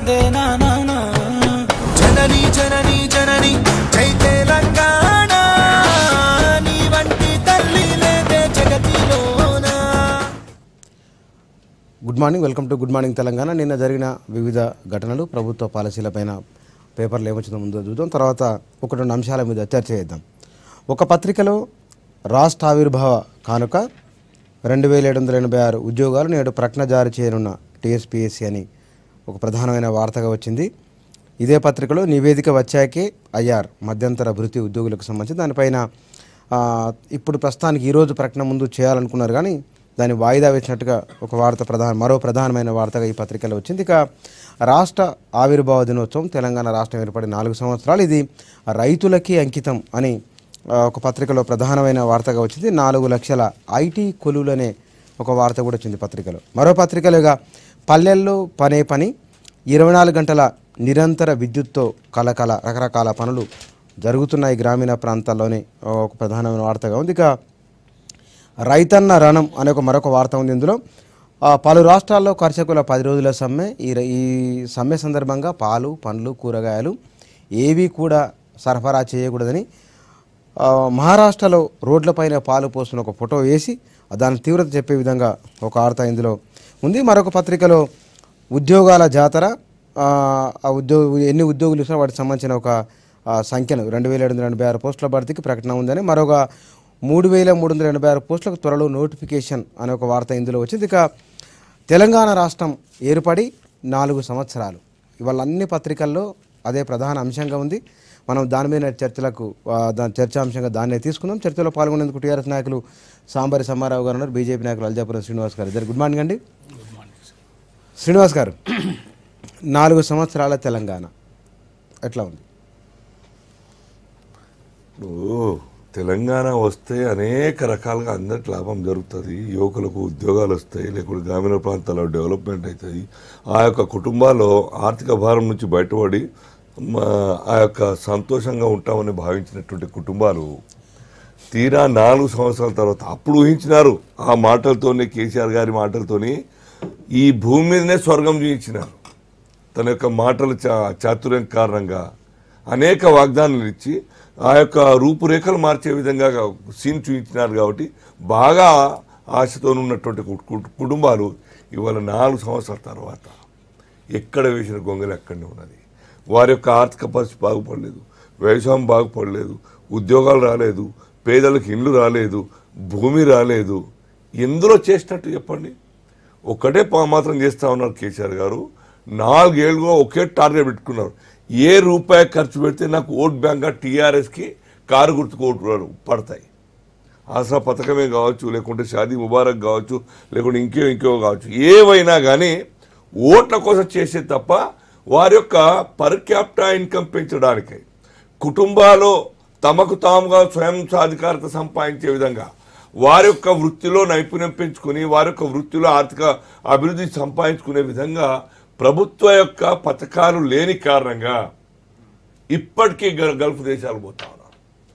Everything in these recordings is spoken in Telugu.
తందే నానా జనని జనని జనని జై తెలంగాణ నీ వంటి తల్లి లేదే జగతిలోనా good morning welcome to good morning Telangana నిన్న జరిగిన వివిధ ఘటనలు ప్రభుత్వ పాలసీలపైన పేపర్లు ఏమొచ్చిందో ముందు చూద్దాం తర్వాత ఒక రెండు అంశాల మీద చర్చ చేద్దాం ఒక పత్రికలో రాష్ట్ర ఆవిర్భావ కానుక రెండు వేల ఏడు వందల ఎనభై ఆరు ఉద్యోగాలు నేడు ప్రకటన జారీ చేయనున్న టీఎస్పీఎస్సీ అని ఒక ప్రధానమైన వార్తగా వచ్చింది ఇదే పత్రికలో నివేదిక వచ్చాకే ఐఆర్ మధ్యంతర భృతి ఉద్యోగులకు సంబంధించి దానిపైన ఆ, ఇప్పుడు ప్రస్తుతానికి ఈరోజు ప్రకటన ముందు చేయాలనుకున్నారు కానీ దాన్ని వాయిదా వేసినట్టుగా ఒక వార్త ప్రధాన మరో ప్రధానమైన వార్తగా ఈ పత్రికలో వచ్చింది ఇక రాష్ట్ర ఆవిర్భావ దినోత్సవం తెలంగాణ రాష్ట్రం ఏర్పడి నాలుగు సంవత్సరాలు ఇది రైతులకి అంకితం అని ఆ, ఒక పత్రికలో ప్రధానమైన వార్తగా వచ్చింది నాలుగు లక్షల ఐటీ కొలువులనే ఒక వార్త కూడా వచ్చింది పత్రికలో మరో పత్రికలుగా పల్లెల్లో పనే పని ఇరవై నాలుగు గంటల నిరంతర విద్యుత్తో కలకల రకరకాల పనులు జరుగుతున్నాయి గ్రామీణ ప్రాంతాల్లోనే ఒక ప్రధానమైన వార్తగా ఉంది ఇక రైతన్న రణం అనే ఒక మరొక వార్త ఉంది ఇందులో ఆ, పలు రాష్ట్రాల్లో కర్షకుల పది రోజుల సమ్మె ఈ ర- ఈ సమ్మె సందర్భంగా పాలు పండ్లు కూరగాయలు ఏవి కూడా సరఫరా చేయకూడదని ఆ, మహారాష్ట్రలో రోడ్లపైన పాలు పోస్తున్న ఒక ఫోటో వేసి దాని తీవ్రత చెప్పే విధంగా ఒక వార్త ఇందులో ఉంది మరొక పత్రికలో ఉద్యోగాల జాతర ఆ, ఆ ఉద్యోగ ఎన్ని ఉద్యోగులు ఇచ్చినా వాటికి సంబంధించిన ఒక ఆ, సంఖ్యను రెండు వేల ఏడు వందల ఎనభై ఆరు పోస్టుల భర్తీకి ప్రకటన ఉందని మరొక మూడు వేల మూడు వందల ఎనభై ఆరు పోస్టులకు త్వరలో నోటిఫికేషన్ అనే ఒక వార్త ఇందులో వచ్చింది ఇక తెలంగాణ రాష్ట్రం ఏర్పడి నాలుగు సంవత్సరాలు ఇవాళ అన్ని పత్రికల్లో అదే ప్రధాన అంశంగా ఉంది మనం దాని మీద చర్చలకు ఆ, దాని చర్చాంశంగా దాన్నే తీసుకుందాం చర్చలో పాల్గొనేందుకు టీఆర్ఎస్ నాయకులు సాంబరి సమ్మారావు గారు ఉన్నారు బీజేపీ నాయకులు అల్జాపురం శ్రీనివాస్ గారు ఇద్దరు గుడ్ మార్నింగ్ అండి శ్రీనివాస్ గారు నాలుగు సంవత్సరాల తెలంగాణ ఎట్లా ఉంది ఇప్పుడు తెలంగాణ వస్తే అనేక రకాలుగా అందరికి లాభం జరుగుతుంది యువకులకు ఉద్యోగాలు వస్తాయి లేకుంటే గ్రామీణ ప్రాంతాల్లో డెవలప్మెంట్ అవుతుంది ఆ యొక్క కుటుంబాల్లో ఆర్థిక భారం నుంచి బయటపడి మా- ఆ యొక్క సంతోషంగా ఉంటామని భావించినటువంటి కుటుంబాలు తీరా నాలుగు సంవత్సరాల తర్వాత అప్పుడు ఊహించినారు ఆ మాటలతోనే కేసీఆర్ గారి మాటలతోని ఈ భూమి మీదనే స్వర్గం చూపించినారు తన యొక్క మాటల చా చాతుర్యం కారణంగా అనేక వాగ్దానాలు ఇచ్చి ఆ యొక్క రూపురేఖలు మార్చే విధంగా సీన్ చూపించినారు కాబట్టి బాగా ఆశతో ఉన్నటువంటి కు- కు- కుటుంబాలు ఇవాళ నాలుగు సంవత్సరాల తర్వాత ఎక్కడ వేసిన గొంగలి అక్కడనే ఉన్నది వారి యొక్క ఆర్థిక పరిస్థితి బాగుపడలేదు వ్యవసాయం బాగుపడలేదు ఉద్యోగాలు రాలేదు పేదలకు ఇండ్లు రాలేదు భూమి రాలేదు ఎందులో చేసినట్టు చెప్పండి ఒక్కటే పా- మాత్రం చేస్తా ఉన్నారు కేసీఆర్ గారు నాలుగేళ్ళుగా ఒకే టార్గెట్ పెట్టుకున్నారు ఏ రూపాయి ఖర్చు పెడితే నాకు ఓట్ బ్యాంక్గా టీఆర్ఎస్కి కారు గుర్తుకు ఓట్లు పడతాయి ఆసరా పథకమే కావచ్చు లేకుంటే షాదీ ముబారక్ కావచ్చు లేకుంటే ఇంకో ఇంకో కావచ్చు ఏవైనా కానీ ఓట్ల కోసం చేసే తప్ప వారి యొక్క పర్ క్యాపిటా ఇన్కమ్ పెంచడానికి కుటుంబాలు తమకు తాముగా స్వయం సాధికారత సంపాదించే విధంగా వారి యొక్క వృత్తిలో నైపుణ్యం పెంచుకుని వారి యొక్క వృత్తిలో ఆర్థిక అభివృద్ధి సంపాదించుకునే విధంగా ప్రభుత్వ యొక్క పథకాలు లేని కారణంగా ఇప్పటికీ గ- గల్ఫ్ దేశాలు పోతా ఉన్నారు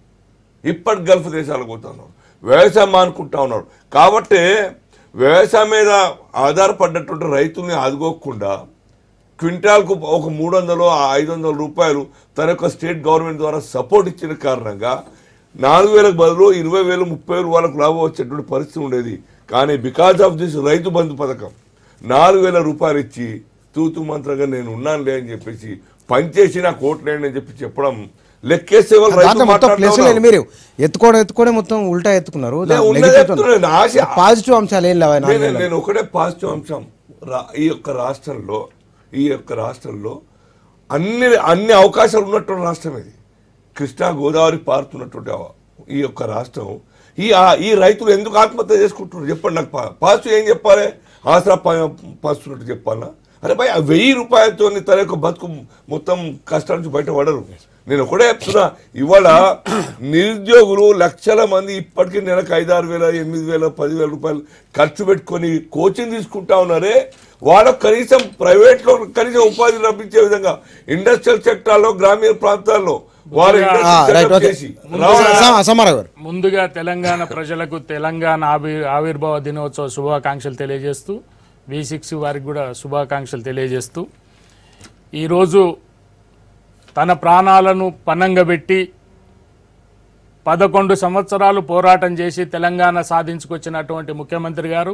ఇప్పటి గల్ఫ్ దేశాలకు పోతా ఉన్నారు వ్యవసాయం మానుకుంటా ఉన్నారు కాబట్టి వ్యవసాయం మీద ఆధారపడ్డటువంటి రైతుల్ని ఆదుకోకుండా క్వింటాల్కు ఒక మూడు వందలు ఐదు వందల రూపాయలు తన యొక్క స్టేట్ గవర్నమెంట్ ద్వారా సపోర్ట్ ఇచ్చిన కారణంగా నాలుగు వేలకు బదులు ఇరవై వేలు ముప్పై వేలు వాళ్ళకు లాభం వచ్చేటువంటి పరిస్థితి ఉండేది కానీ బికాజ్ ఆఫ్ దిస్ రైతు బంధు పథకం నాలుగు వేల రూపాయలు ఇచ్చి తూతు మంత్రంగా నేను ఉన్నానులే అని చెప్పేసి పనిచేసి నాకు ఓట్లేండి అని చెప్పి చెప్పడం లెక్కేసే వాళ్ళు రైతు దాంట్లో మొత్తం మాట్లాడుతూ ప్లేస్ ఉన్నారు. లేని మీరు ఎత్తుకోవడం ఎత్తుకోవడం మొత్తం ఉల్టా ఎత్తుకున్నారు లే, ఉన్నది ఎత్తుకున్నాను. ఆశ- పాజిటివ్ అంశాలు ఏం లేవా నేను నాలుగేళ్లలో? నేను ఒకటే పాజిటివ్ అంశం రా- ఈ యొక్క రాష్ట్రంలో ఈ యొక్క రాష్ట్రంలో అన్ని అన్ని అవకాశాలు ఉన్నటువంటి రాష్ట్రం ఇది కృష్ణా గోదావరి పారుతున్నటువంటి ఆ- ఈ యొక్క రాష్ట్రం ఈ ఆ- ఈ రైతులు ఎందుకు ఆత్మహత్య చేసుకుంటున్నారు చెప్పండి నాకు పా- పాజిటివ్ ఏం చెప్పాలి ఆసరా పాస్తున్నట్టు చెప్పాలా అరే భయ్ ఆ వెయ్యి రూపాయలతో తన యొక్క బతుకు మొత్తం కష్టాల నుంచి బయటపడరు నేను ఒకటే చెప్తున్నా ఇవాళ నిరుద్యోగులు లక్షల మంది ఇప్పటికీ నెలకు ఐదారు వేల ఎనిమిది వేల పదివేల రూపాయలు ఖర్చు పెట్టుకొని కోచింగ్ తీసుకుంటా ఉన్నారే వాళ్ళకు కనీసం ప్రైవేట్లో కనీసం ఉపాధి లభించే విధంగా ఇండస్ట్రియల్ సెక్టార్లో గ్రామీణ ప్రాంతాల్లో వారు ఆ, ఇండస్ట్రీ రైట్ setup ఓకే చేసి రావాలా? సమ- సమారావు గారు ముందుగా తెలంగాణ ప్రజలకు తెలంగాణ ఆవి ఆవిర్భావ దినోత్సవ శుభాకాంక్షలు తెలియజేస్తూ వి సిక్స్ వారికి కూడా శుభాకాంక్షలు తెలియజేస్తూ ఈరోజు తన ప్రాణాలను పనంగబెట్టి పదకొండు సంవత్సరాలు పోరాటం చేసి తెలంగాణ సాధించుకొచ్చినటువంటి ముఖ్యమంత్రి గారు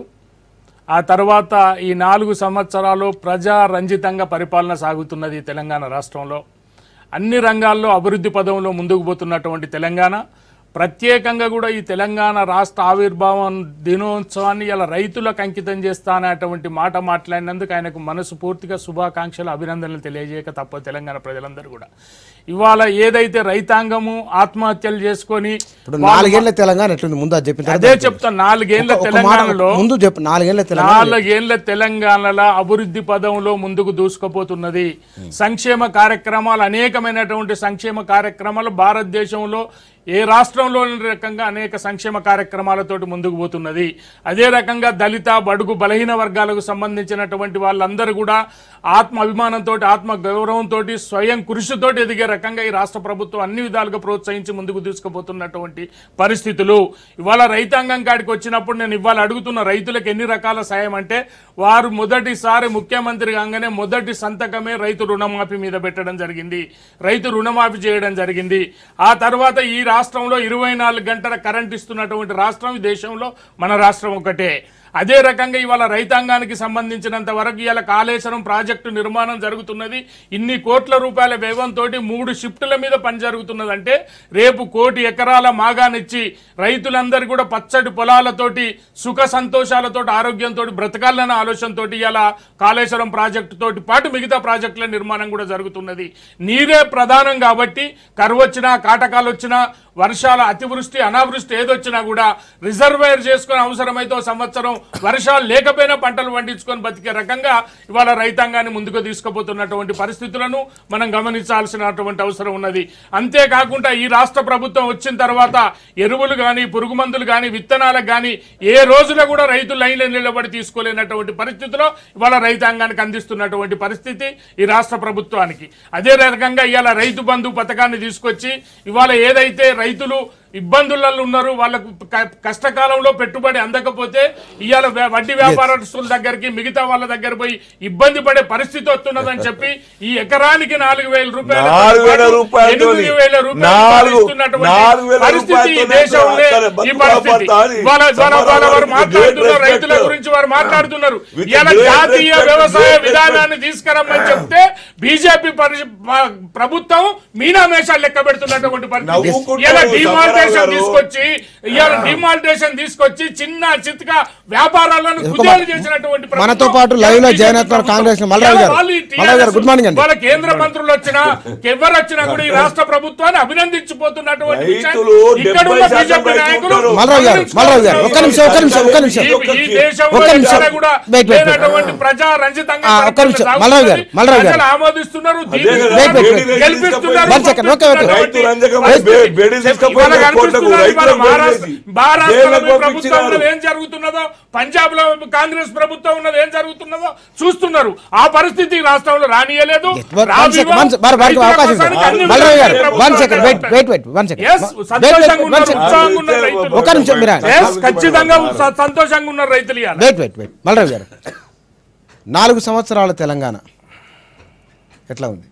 ఆ తర్వాత ఈ నాలుగు సంవత్సరాలు ప్రజారంజితంగా పరిపాలన సాగుతున్నది ఈ తెలంగాణ రాష్ట్రంలో అన్ని రంగాల్లో అభివృద్ధి పదంలో ముందుకు పోతున్నటువంటి తెలంగాణ ప్రత్యేకంగా కూడా ఈ తెలంగాణ రాష్ట్ర ఆవిర్భావం దినోత్సవాన్ని ఇలా రైతులకు అంకితం చేస్తా అనేటువంటి మాట మాట్లాడినందుకు ఆయనకు మనసు పూర్తిగా శుభాకాంక్షలు అభినందనలు తెలియజేయక తప్ప తెలంగాణ ప్రజలందరూ కూడా ఇవాళ ఏదైతే రైతాంగము ఆత్మహత్యలు చేసుకొని ఇప్పుడు నాలుగేళ్ల తెలంగాణ ఎట్లుంది ముందు అది చెప్పిన అదే చెప్తా నాలుగేళ్ల ఒక మాట తెలంగాణలో ముందు చెప్పు నాలుగేళ్ల తెలంగాణ నాలుగేళ్ల తెలంగాణలో అభివృద్ధి పదంలో ముందుకు దూసుకుపోతున్నది సంక్షేమ కార్యక్రమాలు అనేకమైనటువంటి సంక్షేమ కార్యక్రమాలు భారతదేశంలో ఏ రాష్ట్రంలో లేని రకంగా అనేక సంక్షేమ కార్యక్రమాలతోటి ముందుకు పోతున్నది అదే రకంగా దళిత బడుగు బలహీన వర్గాలకు సంబంధించినటువంటి వాళ్ళందరూ కూడా ఆత్మ అభిమానంతో ఆత్మ గౌరవంతో స్వయం కృషితోటి ఎదిగే రకంగా ఈ రాష్ట్ర ప్రభుత్వం అన్ని విధాలుగా ప్రోత్సహించి ముందుకు తీసుకుపోతున్నటువంటి పరిస్థితులు ఇవాళ రైతాంగం కాడికి వచ్చినప్పుడు నేను ఇవాళ అడుగుతున్న రైతులకు ఎన్ని రకాల సాయం అంటే వారు మొదటిసారి ముఖ్యమంత్రి కాగానే మొదటి సంతకమే రైతు రుణమాఫీ మీద పెట్టడం జరిగింది రైతు రుణమాఫీ చేయడం జరిగింది ఆ తర్వాత ఈ రాష్ట్రంలో ఇరవై నాలుగు గంటల కరెంట్ ఇస్తున్నటువంటి రాష్ట్రం ఈ దేశంలో మన రాష్ట్రం ఒకటే అదే రకంగా ఇవాళ రైతాంగానికి సంబంధించినంత వరకు ఇవాళ కాళేశ్వరం ప్రాజెక్టు నిర్మాణం జరుగుతున్నది ఇన్ని కోట్ల రూపాయల వ్యయంతో మూడు షిఫ్టుల మీద పని జరుగుతున్నదంటే రేపు కోటి ఎకరాల మాగానిచ్చి రైతులందరూ కూడా పచ్చడి పొలాలతోటి సుఖ సంతోషాలతో ఆరోగ్యంతో బ్రతకాలన్న ఆలోచనతో ఇలా కాళేశ్వరం ప్రాజెక్టు తోటి పాటు మిగతా ప్రాజెక్టుల నిర్మాణం కూడా జరుగుతున్నది నీరే ప్రధానం కాబట్టి కరువు వచ్చినా కాటకాలు వచ్చినా వర్షాల అతివృష్టి అనావృష్టి ఏదొచ్చినా కూడా రిజర్వేర్ చేసుకుని అవసరమైతే ఓ సంవత్సరం వర్షాలు లేకపోయినా పంటలు పండించుకొని బతికే రకంగా ఇవాళ రైతాంగాన్ని ముందుకు తీసుకుపోతున్నటువంటి పరిస్థితులను మనం గమనించాల్సినటువంటి అవసరం ఉన్నది అంతేకాకుండా ఈ రాష్ట్ర ప్రభుత్వం వచ్చిన తర్వాత ఎరువులు కానీ పురుగు మందులు కానీ విత్తనాలకు కానీ ఏ రోజున కూడా రైతు లైన్లో నిలబడి తీసుకోలేనటువంటి పరిస్థితిలో ఇవాళ రైతాంగానికి అందిస్తున్నటువంటి పరిస్థితి ఈ రాష్ట్ర ప్రభుత్వానికి అదే రకంగా ఇవాళ రైతు బంధు పథకాన్ని తీసుకొచ్చి ఇవాళ ఏదైతే రైతులు ఇబ్బందులలో ఉన్నారు వాళ్ళకు క- కష్టకాలంలో పెట్టుబడి అందకపోతే ఇవాళ వ్య- వడ్డీ వ్యాపారస్తుల దగ్గరికి మిగతా వాళ్ళ దగ్గర పోయి ఇబ్బంది పడే పరిస్థితి వస్తున్నదని చెప్పి ఈ ఎకరానికి నాలుగు వేల రూపాయలు నాలుగు వేల రూపాయలతోని, ఎనిమిది వేల రూపాయలు నాలుగు- ఇస్తున్నటువంటి నాలుగు వేల పరిస్థితి ఈ రూపాయలతోనే దేశంలో అక్కడ ఈ బతుకు పరిస్థితి కాపాడుతారు. ఇవాళ ఇవాళ ఇవాళ వారు With మాట్లాడుతున్నారు great రైతుల respect. గురించి వారు మాట్లాడుతున్నారు With ఇలా great జాతీయ respect, వ్యవసాయ great విధానాన్ని తీసుకురమ్మని చెప్తే బీజేపీ ప్రభుత్వం మీనామేషాలు లెక్క పెడుతున్నటువంటి పరిస్థితి నవ్వుకుంటారు ఇలా సమారావు డిమాలిటేషన్ గారు. తీసుకొచ్చి ఇవాళ డిమాలిటేషన్ తీసుకొచ్చి చిన్న చిత్క వ్యాపారాలను కుదేలు చేసినటువంటి ప్రభుత్వం మనతో పాటు live లో BJP జాయిన్ అవుతున్నారు ప్రభుత్వం. కాంగ్రెస్ ని. మల్లారావు గారు. ఇవాళ వాళ్ళు ఈ మల్లారావు గారు, TRS good morning అండి. వాళ్ళ కేంద్ర మంత్రులు వచ్చినా ఎవరు వచ్చినా కూడా ఈ రాష్ట్ర ప్రభుత్వాన్ని అభినందించిపోతున్నటువంటి విషయాన్ని రైతులు ఇక్కడ ఉన్న 70% బీజేపీ రైతులు నాయకులు ఉంటారు. మల్లారావు గారు, మల్లారావు గారు, ఒక్క నిమిషం, ఒక్క నిమిషం, ఒక్క నిమిషం. ఈ- ఈ దేశంలో ఒక్క నిమిషం. ఎక్కడ కూడా Wait, wait, wait. లేనటువంటి ప్రజా రంజితంగా ఆ, ఒక్క నిమిషం. మల్లారావు గారు, మల్లారావు గారు. ప్రజలు ఆమోదిస్తున్నారు అదే కదా, దీవిస్తున్నారు, wait, wait, wait. గెలిపిస్తున్నారు, One second, okay, okay. రైతు రంజకం పరిస్థితి. బే- బేడీలు తీసుకపోయి ఇవాళ కోట్లకు కనిపిస్తున్నది ఇవాళ రైతులకు మహారాష్ట్ర బేడీలు మహారాష్ట్రలో జైళ్ళకు మీ ప్రభుత్వం పంపించినారు. ఉన్నది ఏం జరుగుతున్నదో పంజాబ్ లో కాంగ్రెస్ ప్రభుత్వం ఉన్నది ఏం జరుగుతున్నదో చూస్తున్నారు ఆ పరిస్థితి ఈ రాష్ట్రంలో రానియలేదు One second, రానివ్వం. one second. మరి వారికి రైతుల అవకాశం కోసానికి ఇవ్వండి. అన్ని మల్లారావు గారు, విధాలుగా one second, wait, ప్రభుత్వాలు wait, wait, one second. Yes, Wait, wait, సంతోషంగా wait, one ఉన్నారు second. ఉత్సాహంగా ఉన్నారు రైతులు ఒక్క నిమిషం మీరు Yes, ఖచ్చితంగా ఉత్సా- సంతోషంగా ఉన్నారు రైతులు ఇవాళ. వెయిట్ వెయిట్ వెయిట్ మల్రావు గారు నాలుగు సంవత్సరాల తెలంగాణ ఎట్లా ఉంది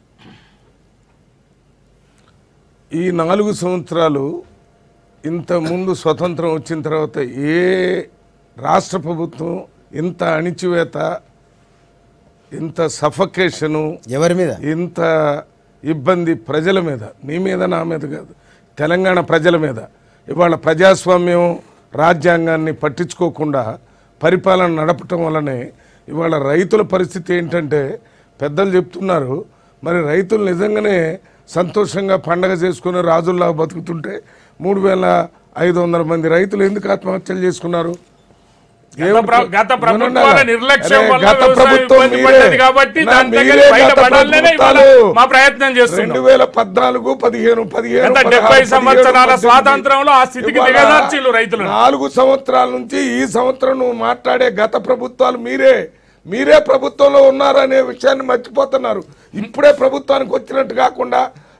ఈ నాలుగు సంవత్సరాలు ఇంత ముందు స్వతంత్రం వచ్చిన తర్వాత ఏ రాష్ట్ర ప్రభుత్వం ఇంత అణిచివేత ఇంత సఫకేషను ఎవరి మీద ఇంత ఇబ్బంది ప్రజల మీద నీ మీద నా మీద కాదు తెలంగాణ ప్రజల మీద ఇవాళ ప్రజాస్వామ్యం రాజ్యాంగాన్ని పట్టించుకోకుండా పరిపాలన నడపటం వల్లనే ఇవాళ రైతుల పరిస్థితి ఏంటంటే పెద్దలు చెప్తున్నారు మరి రైతులు నిజంగానే సంతోషంగా పండగ చేసుకుని రాజుల్లా బతుకుతుంటే మూడు వేల ఐదు వందల మంది రైతులు ఎందుకు ఆత్మహత్యలు చేసుకున్నారు గత ప్ర- గత ప్రభుత్వాల ఏమన్నారా? నిర్లక్ష్యం అరే, వల్ల గత వ్యవసాయం ప్రభుత్వం ఇబ్బంది మీరే. పడ్డది కాబట్టి నా దాని దగ్గర మీరే గత బయటపడాలనే ఇవాళ ప్రభుత్వాలు. మా ప్రయత్నం చేస్తున్నాం రెండు వేల పద్నాలుగు పదిహేను పదిహేను గత పదహారు, డెబ్బై పదిహేడు, సంవత్సరాల పద్దెనిమిది. స్వాతంత్రంలో ఆ స్థితికి ఇవాళ దిగజార్చిల్లు రైతులను. నాలుగు సంవత్సరాల నుంచి ఈ సంవత్సరం నువ్వు మాట్లాడే గత ప్రభుత్వాలు మీరే మీరే ప్రభుత్వంలో ఉన్నారనే విషయాన్ని మర్చిపోతున్నారు ఇప్పుడే ప్రభుత్వానికి వచ్చినట్టు కాకుండా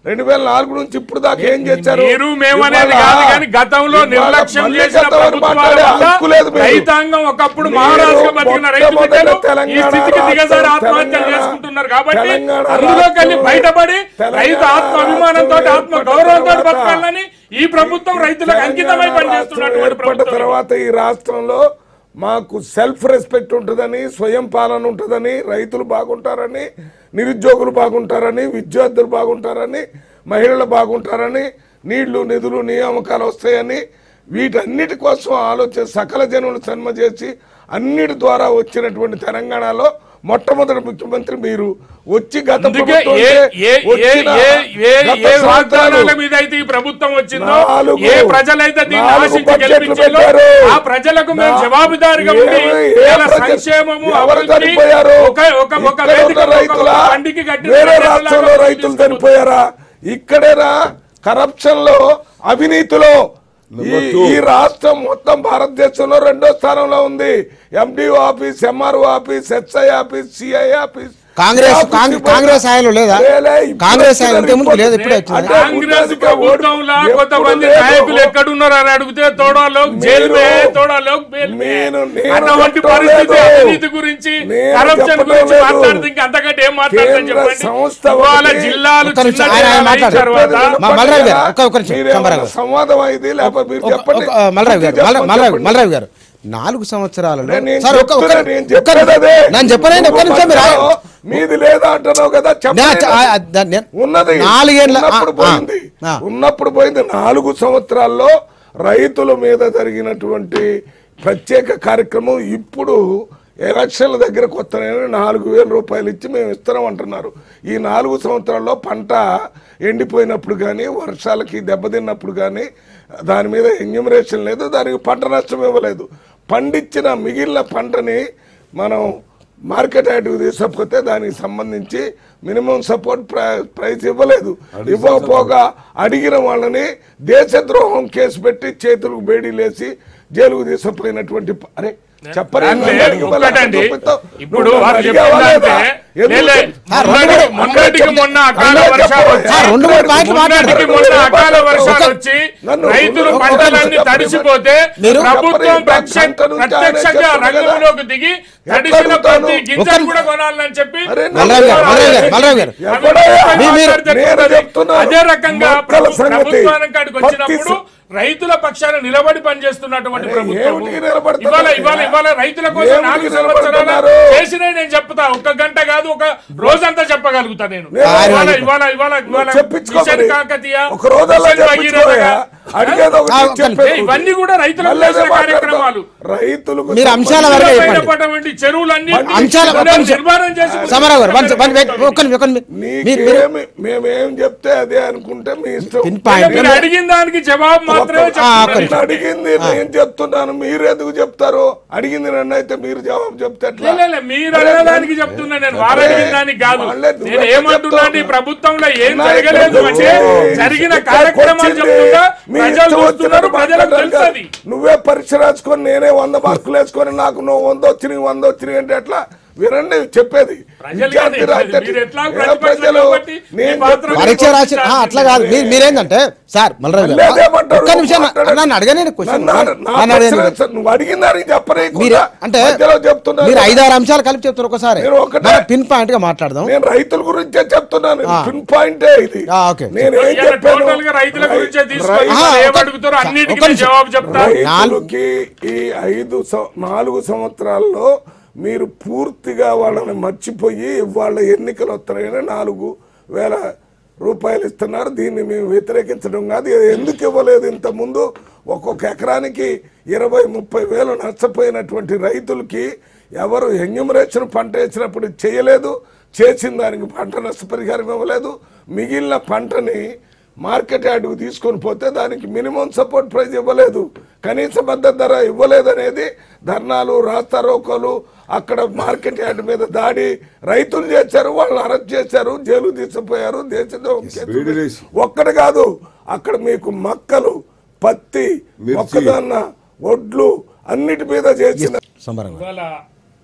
రెండు వేల నాలుగు నుంచి ఇప్పుడు దాకా ఏం చేశారు మీరు మేమనేది ఇవాళ- కాదు కానీ గతంలో ఇవాళ నిర్లక్ష్యం మళ్ళీ చేసిన గతం అని ప్రభుత్వాల మాట్లాడే వల్ల హక్కు లేదు మీకు. రైతాంగం ఒకప్పుడు మీరు మహారాజుగా బతికిన రైతు మొట్టమొదట బిడ్డలు ఈ తెలంగాణ స్థితికి దిగజారి రాష్ట్రం, ఆత్మహత్యలు తెలంగాణ- చేసుకుంటున్నారు కాబట్టి తెలంగాణ అందులోకి వెళ్ళి రాష్ట్రం, బయటపడి తెలంగాణ రైతు ఆత్మ అభిమానంతో రాష్ట్రం ఆత్మ ఏర్పడిన గౌరవంతో తర్వాత బతకాలని ఈ ప్రభుత్వం రైతులకు అంకితమై తెలంగాణ పనిచేస్తున్నటువంటి రాష్ట్రం ఏర్పడ్డ ప్రభుత్వం తర్వాత ఈ రాష్ట్రంలో మాకు సెల్ఫ్ రెస్పెక్ట్ ఉంటుందని స్వయం పాలన ఉంటుందని రైతులు బాగుంటారని నిరుద్యోగులు బాగుంటారని విద్యార్థులు బాగుంటారని మహిళలు బాగుంటారని నీళ్లు నిధులు నియామకాలు వస్తాయని వీటన్నిటి కోసం ఆలోచన సకల జనులు సన్మ చేసి అన్నిటి ద్వారా వచ్చినటువంటి తెలంగాణలో మొట్టమొదటి ముఖ్యమంత్రి మీరు వచ్చి గత అందుకే ప్రభుత్వం ఏ ఉంటే ఏ ఏ వచ్చిన ఏ ఏ గత ఏ సంవత్సరాలు వాగ్దానాల మీద అయితే ఈ ప్రభుత్వం వచ్చిందో నాలుగు- ఏ ప్రజలైతే దీన్ని నాలుగు ఆశించి బడ్జెట్లు గెలిపించిందో పెట్టారు. ఆ ప్రజలకు మేము నా- జవాబుదారిగా ఉండి ఏ- ఏ ఇలా ప్రజలు- సంక్షేమము ఎవరు అభివృద్ధి చనిపోయారు ఒక ఒక ఒక ఇక్కడ వేదిక ఉన్న రైతులా? పండికి కట్టిన వేరే ప్రజలాగా రాష్ట్రంలో ముందుకు రైతులు తీసుకుపోతుంది. చనిపోయారా ఇక్కడేనా కరప్షన్ లో అవినీతిలో ఈ Number two. ఈ రాష్ట్రం మొత్తం భారతదేశంలో రెండో స్థానంలో ఉంది MDO office MRO office HI office CI office Congress- ఈ ఆఫీస్ కాంగ్రెస్- ఇప్పుడు- కాంగ్రెస్ హయాంలో లేదా? లేలే, ఇప్పుడు కాంగ్రెస్ వచ్చిన హయాంలో ఇంతకు ముందు రిపోర్ట్ లేదు, ఇప్పుడే వచ్చింది. అంటే కాంగ్రెస్ ఉన్నదిగా ప్రభుత్వంలో ఎప్పుడు కొంతమంది లేదు. నాయకులు ఎక్కడున్నారు అని అడిగితే తోడాలో జైలు మీరు- మే, తోడాలో బెయిల్ మే. నేను- నేను అటువంటి చెప్పడం పరిస్థితి లేదు. అవినీతి గురించి నేను కరప్షన్ చెప్పడం గురించి లేదు. మాట్లాడితే ఇంకా అంతకంటే ఏం మాట్లాడతాను కేంద్ర చెప్పండి సంస్థ ఇవాళ ఒకటి- జిల్లాలు ఒక్క నిమిషం, చిన్న ఆయన- ఆయన జిల్లాలు అయిన మాట్లాడు. తర్వాత మా మల్రావు గారు, ఒక్క- ఒక్క నిమిషం, మీరేమన్నా చంపారావు గారు. సంవాదం ఇది లేకపోతే మీరు ఒక- చెప్పండి ఒక- మల్రావు గారు చెప్పండి, మల్రా- మల్రావు చెప్పండి. మల్రావు గారు నాలుగు సంవత్సరాలలో నేను సార్ ఒక్క ఒక్క చెప్తున్నా, నేను ఒక్క చెప్పేది అదే. నేను చెప్పలేను ఒక్క నిమిషం మీరు నువ్వు ఆగండి. మీది లేదా అంటున్నావు కదా నేను చెప్పండి. ఆ- ఆ- దా- నేను- ఉన్నది నాలుగేళ్ల ఆ, ఉన్నప్పుడు ఆ, పోయింది ఆ. ఉన్నప్పుడు పోయింది నాలుగు సంవత్సరాల్లో రైతుల మీద జరిగినటువంటి ప్రత్యేక కార్యక్రమం ఇప్పుడు ఎలక్షన్ల దగ్గర కొత్త నాలుగు వేల రూపాయలు ఇచ్చి మేము ఇస్తున్నాం అంటున్నారు ఈ నాలుగు సంవత్సరాల్లో పంట ఎండిపోయినప్పుడు కానీ వర్షాలకి దెబ్బతిన్నప్పుడు కానీ దాని మీద ఎన్యూమరేషన్ లేదు దానికి పంట నష్టం ఇవ్వలేదు పండించిన మిగిలిన పంటని మనం మార్కెట్ యార్డ్కి తీసుకపోతే దానికి సంబంధించి మినిమం సపోర్ట్ ప్రైస్ ఇవ్వలేదు ఇవ్వకపోగా అడిగిన వాళ్ళని దేశద్రోహం కేసు పెట్టి చేతులకు బేడీలేసి జైలుకు తీసుకుపోయినటువంటి ప- అరే చెప్పరే అంటే నన్ను అడిగి మళ్ళీ ఒక్కటండి చూపిస్తావు. ఇప్పుడు నువ్వు వారు నన్ను అడిగావా చెప్పిందంటే లేదా? ఎందుకు? లేలే, సార్, మొన్నటి- రెండు మూడు- మొన్నటికి మొన్న అకాల అన్నయ్య వర్షాలు చెప్పు. వచ్చి సార్, రెండు మూడు పాయింట్లు మొన్నటికి మాట్లాడండి. మొన్న అకాల వర్షాలు ఒక- వచ్చి నన్ను రైతులు ఒక- పంటలన్నీ ఒక- తడిసిపోతే మీరు- ప్రభుత్వం చెప్పండి, ప్రత్యక్ష- గంట నుంచి ఆయన ప్రత్యక్షంగా చెప్తున్నారు కదా. రంగంలోకి దిగి తడిసిన అడుగుతాను? ప్రతి గింజలు ఒక- కూడా కొనాలని చెప్పి అరే, మల్రావు గారు, మల్రావు గారు, మల్రావు గారు. ఎక్కడయ్యా? మీ- మీరు- నేను చెప్తున్నాను. అదే రకంగా మొక్కల ప్రభు- సంగతి. ప్రభుత్వానికి కాడికి వచ్చినప్పుడు పత్తి రైతుల పక్షాన నిలబడి పనిచేస్తున్నటువంటి అరే, ప్రభుత్వం ఏమిటికి నిలబడుతున్నారు? ఇవాళ ఇవాళ ఇవాళ రైతుల కోసం ఏమిటికి నాలుగు సంవత్సరాలు నిలబడుతున్నారు? చేసినవి నేను చెప్తా ఒక గంట కాదు ఒక రోజంతా చెప్పగలుగుతా నేను నేను- ఇవాళ ఇవాళ ఇవాళ ఇవాళ చెప్పించుకో మిషన్ మరి. కాకతీయ ఒక రోజుల్లో మిషన్ భగీరథగా, చెప్పించుకోయా అడిగేది ఒకటి ఆ, ఒక్క చెప్పేది ఏ, ఇవన్నీ కూడా రైతులకు మళ్ళీ అదే చేసిన మాట్లాడతాం. కార్యక్రమాలు. రైతులకు మీరు అంశాల వరకే చెప్పండి. పైనపడటువంటి చెరువులన్నీ అంశాల ఒక్క నిమిషం. నిర్మాణం చేసి సమరావు గారు వన్- వన్- వెయిట్, ఒక్క నిమిషం, ఒక్క నిమిషం. మీరు- మీరు- నీకేమి మేమేం చెప్తే అదే అనుకుంటే మీ ఇష్టం పిన్ పాయింట్ మీరు అడిగిన దానికి జవాబు మాత్రమే ఆ, చెప్తున్నారు. ఒక్క నిమిషం. నన్ను అడిగింది నేను చెప్తున్నాను మీరు ఎందుకు చెప్తారు అడిగింది నన్ను అయితే మీరు జవాబు చెప్తే ఎట్లా? లే, లే, లే, మీరు అన్నదానికి చెప్తున్నా నేను వారు అరే, అడిగిన దానికి కాదు వాళ్ళే నువ్వు నేను ఎట్లా ఏమంటున్నా అంటే ఈ చెప్తావు? ప్రభుత్వంలో ఏం నా జరగలేదు ఇక్కడికి అంటే వచ్చి జరిగిన ఇక్కడికి కార్యక్రమాలు వచ్చింది. చెప్తుందా మీ ప్రజలు ఇష్టం చూస్తున్నారు వచ్చినట్టు ప్రజలకు మాట్లాడడం తెలుస్తుంది కాదు. నువ్వే పరీక్ష రాసుకొని నేనే వంద మార్కులు వేసుకొని నాకు నువ్వు వంద వచ్చినాయి వంద వచ్చినాయి అంటే ఎట్లా వినండి చెప్పేది ప్రజలు విద్యార్థి కాదు, రాస్తే- మీరు ఎట్లా ఏ ప్రతిపక్షం ప్రజలు కాబట్టి మీ నేను పాత్ర చెప్పేది- పరీక్ష రాసి ఆ, అట్లా కాదు మీరు మీరేందంటే సార్ మల్రావు గారు లేదేమంటారు? ఒక్క నిమిషం మాట్లాడండి. నన్ను అడగనే క్వశ్చన్ నన్ను అడ- నా నన్ను అడగనే ప్రశ్న నువ్వు అడిగిన దానికి చెప్పనీయకుండా మీరు అంటే మధ్యలో చెప్తున్నారు మీరు ఐదారు అంశాలు కలిపి చెప్తారు ఒకసారి నేను ఒకటే- మనం పిన్ పాయింట్ గా మాట్లాడదాం నేను రైతుల గురించే చెప్తున్నాను ఆ. పిన్ పాయింటే ఇది ఆ, ఓకే. నేను ఏం ఇవాళ చెప్పాను టోటల్ గా రైతుల గురించే తీసుకొని రై- ఆహా, ఏం ఒక- అడుగుతారో అన్నిటికీ ఒక నేను నిమిషం. జవాబు చెప్తా రైతులకి ఈ ఐదు సం- నాలుగు సంవత్సరాల్లో మీరు పూర్తిగా వాళ్ళని మర్చిపోయి వాళ్ళ ఎన్నికలు వస్తున్నాయని నాలుగు వేల రూపాయలు ఇస్తున్నారు దీన్ని మేము వ్యతిరేకించడం కాదు ఇది ఎందుకు ఇవ్వలేదు ఇంత ముందు ఒక్కొక్క ఎకరానికి ఇరవై ముప్పై వేలు నష్టపోయినటువంటి రైతులకి ఎవరు ఎన్యూమరేషన్ పంట వేసినప్పుడు చేయలేదు చేసిన దానికి పంట నష్టపరిహారం ఇవ్వలేదు మిగిలిన పంటని మార్కెట్ యార్డుకు తీసుకొని పోతే దానికి మినిమం సపోర్ట్ ప్రైస్ ఇవ్వలేదు కనీస మద్దతు ధర ఇవ్వలేదు అనేది ధర్నాలు రాస్తారోకోలు అక్కడ మార్కెట్ యార్డ్ మీద దాడి రైతులు చేశారు వాళ్ళని అరెస్ట్ చేశారు జైలు తీసుకుపోయారు దేశద్రోహం కేసులు వేడిలేసి. ఒక్కటి కాదు అక్కడ మీకు మక్కలు పత్తి మిర్చి. మొక్కజొన్న ఒడ్లు అన్నిటి మీద చేసిన సంబరంగా ఇవాళ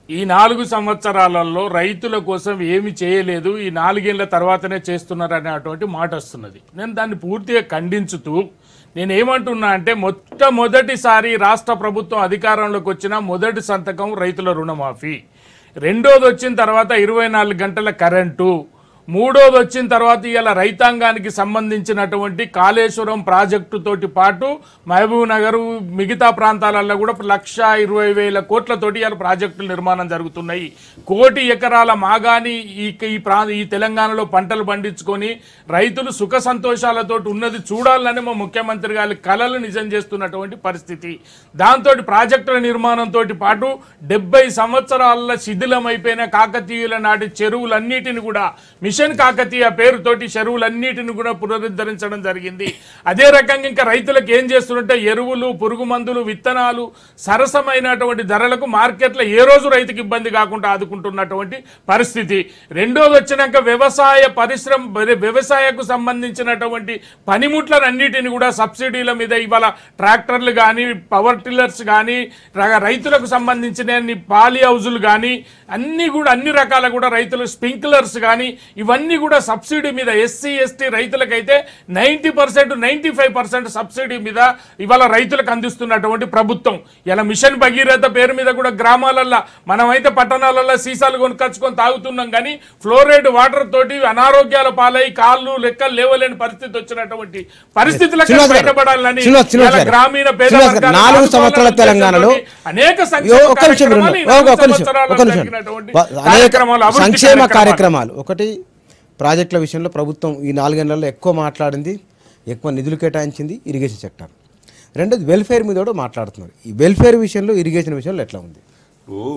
ఈ నాలుగు సంవత్సరాలలో రైతుల కోసం ఏమి చేయలేదు ఈ నాలుగేళ్ల తర్వాతనే చేస్తున్నారు అనేటువంటి మాట వస్తున్నది నేను దాన్ని పూర్తిగా ఖండించుతూ నేను ఏమంటున్నా అంటే మొట్టమొదటిసారి రాష్ట్ర ప్రభుత్వం అధికారంలోకి వచ్చిన మొదటి సంతకం రైతుల రుణమాఫీ రెండోది వచ్చిన తర్వాత ఇరవై నాలుగు గంటల కరెంటు మూడోది వచ్చిన తర్వాత ఇవాళ రైతాంగానికి సంబంధించినటువంటి కాళేశ్వరం ప్రాజెక్టు తోటి పాటు మహబూబ్ నగర్ మిగతా ప్రాంతాలలో కూడా లక్ష ఇరవై వేల కోట్లతోటి ఇవాళ ప్రాజెక్టుల నిర్మాణం జరుగుతున్నాయి కోటి ఎకరాల మాగాని ఈ ఈ ప్రా ఈ తెలంగాణలో పంటలు పండించుకొని రైతులు సుఖ సంతోషాలతో ఉన్నది చూడాలని మా ముఖ్యమంత్రి గారి కలలు నిజం చేస్తున్నటువంటి పరిస్థితి దాంతో ప్రాజెక్టుల నిర్మాణంతో పాటు డెబ్బై సంవత్సరాల శిథిలమైపోయిన కాకతీయుల నాటి చెరువులన్నిటిని కూడా మిషన్ కాకతీయ పేరుతోటి చెరువులన్నిటిని కూడా పునరుద్ధరించడం జరిగింది అదే రకంగా ఇంకా రైతులకు ఏం చేస్తుంటే ఎరువులు పురుగు మందులు విత్తనాలు సరసమైనటువంటి ధరలకు మార్కెట్లో ఏ రోజు రైతుకి ఇబ్బంది కాకుండా ఆదుకుంటున్నటువంటి పరిస్థితి రెండోది వచ్చినాక వ్యవసాయ పరిశ్రమ వ్యవ- వ్యవసాయకు సంబంధించినటువంటి పనిముట్లన్నిటిని కూడా సబ్సిడీల మీద ఇవాళ ట్రాక్టర్లు కానీ పవర్ టిల్లర్స్ కానీ ర- రైతులకు సంబంధించిన అన్ని పాలి హౌజులు కానీ అన్ని కూడా అన్ని రకాల కూడా రైతులు స్ప్రింక్లర్స్ కానీ ఇవన్నీ కూడా సబ్సిడీ మీద ఎస్సీ ఎస్టీ రైతులకైతే ninety percent ninety five percent subsidy మీద ఇవాళ రైతులకు అందిస్తున్నటువంటి ప్రభుత్వం ఇలా మిషన్ భగీరథ పేరు మీద కూడా గ్రామాలల్లో మనమైతే పట్టణాలలో సీసాలు కొనుక్కొచ్చుకొని తాగుతున్నాం కానీ ఫ్లోరైడ్ వాటర్ తోటి అనారోగ్యాల పాలై కాళ్ళు లెక్కలు లేవలేని పరిస్థితి వచ్చినటువంటి పరిస్థితులకు శ్రీనివాస్ గారు, బయటపడాలని శ్రీనివాస్, శ్రీనివాస్ ఇవాళ గారు, గ్రామీణ పేద శ్రీనివాస్ గారు, వర్గాల నాలుగు ఆదుకోవాలనే సంవత్సరాల తెలంగాణలో ఉద్దేశంతోటి అనేక యో, సంక్షేమ ఒక్క నిమిషం వినండి. కార్యక్రమాలు ఈ ఒక్క- నాలుగు ఒక్క నిమిషం సంవత్సరాలలో ఒక్క నిమిషం జరిగినటువంటి వా- అనేక కార్యక్రమాలు, అభివృద్ధి సంక్షేమ కార్యక్రమాలు. కార్యక్రమాలు ఒకటి ప్రాజెక్టుల విషయంలో ప్రభుత్వం ఈ నాలుగేళ్లలో ఎక్కువ మాట్లాడింది ఎక్కువ నిధులు కేటాయించింది ఇరిగేషన్ సెక్టర్ రెండోది వెల్ఫేర్ మీద కూడా మాట్లాడుతున్నారు ఈ వెల్ఫేర్ విషయంలో ఇరిగేషన్ విషయంలో ఎట్లా ఉంది ఇప్పుడు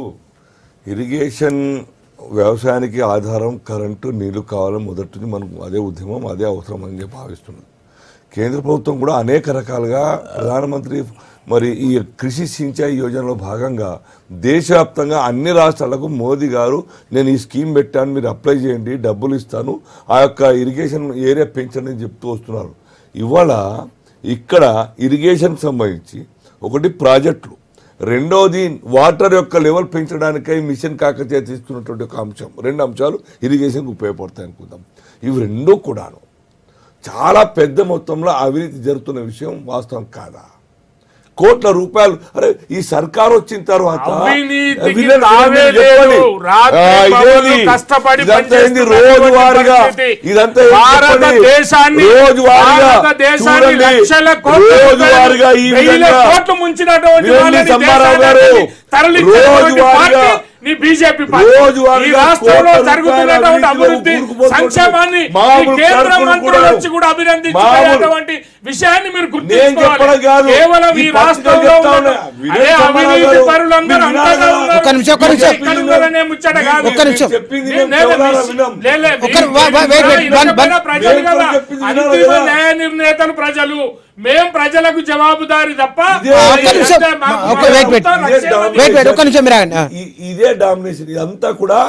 ఇరిగేషన్ వ్యవసాయానికి ఆధారం కరెంటు నీళ్లు కావాలని మొదటి నుంచి మనకు అదే ఉద్యమం అదే అవసరం అని చెప్పి భావిస్తున్నది కేంద్ర ప్రభుత్వం కూడా అనేక రకాలుగా ప్రధానమంత్రి మరి ఈ కృషి సించాయి యోజనలో భాగంగా దేశవ్యాప్తంగా అన్ని రాష్ట్రాలకు మోదీ గారు నేను ఈ స్కీమ్ పెట్టాను మీరు అప్లై చేయండి డబ్బులు ఇస్తాను ఆ యొక్క ఇరిగేషన్ ఏరియా పెంచండి అని చెప్తూ వస్తున్నారు ఇవాళ ఇక్కడ ఇరిగేషన్కి సంబంధించి ఒకటి ప్రాజెక్టులు రెండోది వాటర్ యొక్క లెవెల్ పెంచడానికై మిషన్ కాకతీయ తీసుకున్నటువంటి ఒక అంశం రెండు అంశాలు ఇరిగేషన్కి ఉపయోగపడతాయి అనుకుందాం ఇవి రెండూ కూడాను చాలా పెద్ద మొత్తంలో అవినీతి జరుగుతున్న విషయం వాస్తవం కాదా కోట్ల రూపాయలు అరే ఈ సర్కార్ వచ్చిన తర్వాత అవినీతికి వినండి, తావే వినండి, చెప్పండి. లేదు. రాత్రి ఆ, ఇదేది? పగలు కష్టపడి ఇదంతా ఏంది పనిచేస్తున్నటువంటి రోజువారీగా పరిస్థితి. ఇదంతా ఏంది చెప్పండి? భారతదేశాన్ని రోజువారీగా భారతదేశాన్ని చూడండి. లక్షల కోట్ల రోజువారీగా ఈ రూపాయలు, వేల విధంగా కోట్లు ముంచినటువంటి వినండి వాళ్ళని సంబారావు గారు. దేశానికి తరలించినటువంటి రోజువారీగా పార్టీ నీ బీజేపీ పార్టీ రోజువారీగా ఈ రాష్ట్రంలో కోట్ల జరుగుతున్నటువంటి రూపాయల అభివృద్ధి అవినీతిలో కూరుకుపోతున్న సంక్షేమాన్ని ఈ మామూలు కేంద్ర కార్యక్రమం మంత్రులు కూడా వచ్చి కూడా మామూలు- అభినందించుకునేటువంటి విషయాన్ని మీరు నేను గుర్తించుకోవాలి చెప్పడం కాదు కేవలం ఈ ఈ పత్రికలు రాష్ట్రంలో చెప్తా ఉన్న- ఉన్నా. వినయ్ అదే సంబారావు అవినీతి గారు, పరులందరూ మీరు అంతగా వినాలా? ఉన్నారు. ఒక్క నిమిషం, ఒక్క నిమిషం. ఇక్కడ ఉన్నారనే ముచ్చట కాదు. ఒక్క నిమిషం. చెప్పింది నేను- మేము నేను కేవలం మీ- విన్నాం. లే- లే, ఒక్క మీ- వా- వా- వెయిట్, వెయిట్, ఇరవై వన్- వన్- పైన ప్రజలు మేము కదా చెప్పింది వినాలి అంతిమ కదా. న్యాయ నిర్ణేతలు ప్రజలు మేం ప్రజలకు జవాబుదారి తప్ప ఇదే- ఆ, ఒక్క నిమిషం. ఇదంతా మాకు ఒక్క వెయిట్, వెయిట్. ప్రభుత్వం ఇదే రక్షణ డామినేషన్. వెయిట్, వెయిట్, ఒక్క నిమిషం మీరు ఆగండి. ఆ. ఇ- ఇదే డామినేషన్ ఇదంతా కూడా